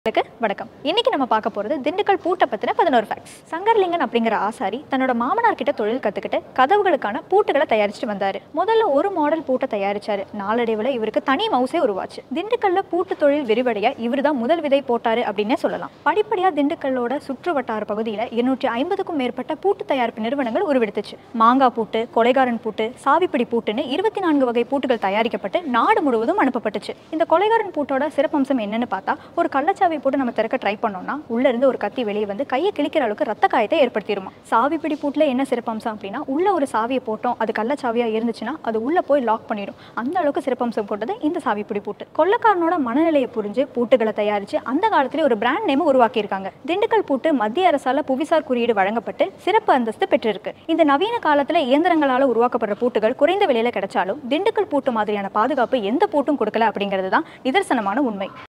உங்களுக்கு வணக்கம் இன்னைக்கு நம்ம பார்க்க போறது திண்டுக்கல் பூட்டை பத்தின பதினோரு ஃபேக்ட்ஸ் சங்கர்லிங்கன் அப்படிங்கிற ஆசாரி தன்னோட மாமனார் கிட்ட தொழில் கத்துக்கிட்டு கதவுகளுக்கான பூட்டுகளை தயாரிச்சுட்டு வந்தாரு முதல்ல ஒரு மாடல் பூட்டை தயாரிச்சாரு நாளடைவுல இவருக்கு தனி மவுசே உருவாச்சு திண்டுக்கல்ல பூட்டு தொழில் விரிவடைய இவர் தான் முதல் விதை போட்டாரு அப்படின்னே சொல்லலாம் படிப்படியா திண்டுக்கல்லோட சுற்று வட்டார பகுதியில இருநூற்றி ஐம்பதுக்கும் மேற்பட்ட பூட்டு தயாரிப்பு நிறுவனங்கள் உருவெடுத்துச்சு மாங்காய் பூட்டு கொலைகாரன் பூட்டு சாவிப்பிடி பூட்டுன்னு இருபத்தி நான்கு வகை பூட்டுகள் தயாரிக்கப்பட்டு நாடு முழுவதும் அனுப்பப்பட்டுச்சு இந்த கொலைகாரன் பூட்டோட சிறப்பம்சம் என்னன்னு பார்த்தா ஒரு கள்ளச்சாவி போட்டு நம்ம திறக்க ட்ரை பண்ணோம்னா உள்ள இருந்து ஒரு கத்தி வெளியே வந்து கையை கிழிக்கிற அளவுக்கு ரத்த காயத்தை ஏற்படுத்திடுமா சாவிப்பிடி பூட்டில் என்ன சிறப்பம்சம் அப்படின்னா உள்ள ஒரு சாவியை போட்டோம் அது கள்ளச்சாவியா இருந்துச்சுன்னா அது உள்ள போய் லாக் பண்ணிடும் அந்த அளவுக்கு சிறப்பம்சம் கொண்டது இந்த சாவிப்பிடி பூட்டு கொள்ளக்காரனோட மனநிலையை புரிஞ்சு பூட்டுகளை தயாரிச்சு அந்த காலத்திலே ஒரு பிராண்ட் நேம் உருவாக்கியிருக்காங்க திண்டுக்கல் பூட்டு மத்திய அரசால புவிசார் குறியீடு வழங்கப்பட்டு சிறப்பு அந்தஸ்து பெற்றிருக்கு இந்த நவீன காலத்துல இயந்திரங்களால உருவாக்கப்படுற பூட்டுகள் குறைந்த விலையில கிடைச்சாலும் திண்டுக்கல் பூட்டு மாதிரியான பாதுகாப்பு எந்த பூட்டும் கொடுக்கல அப்படிங்கிறது தான் நிதர்சனமான உண்மை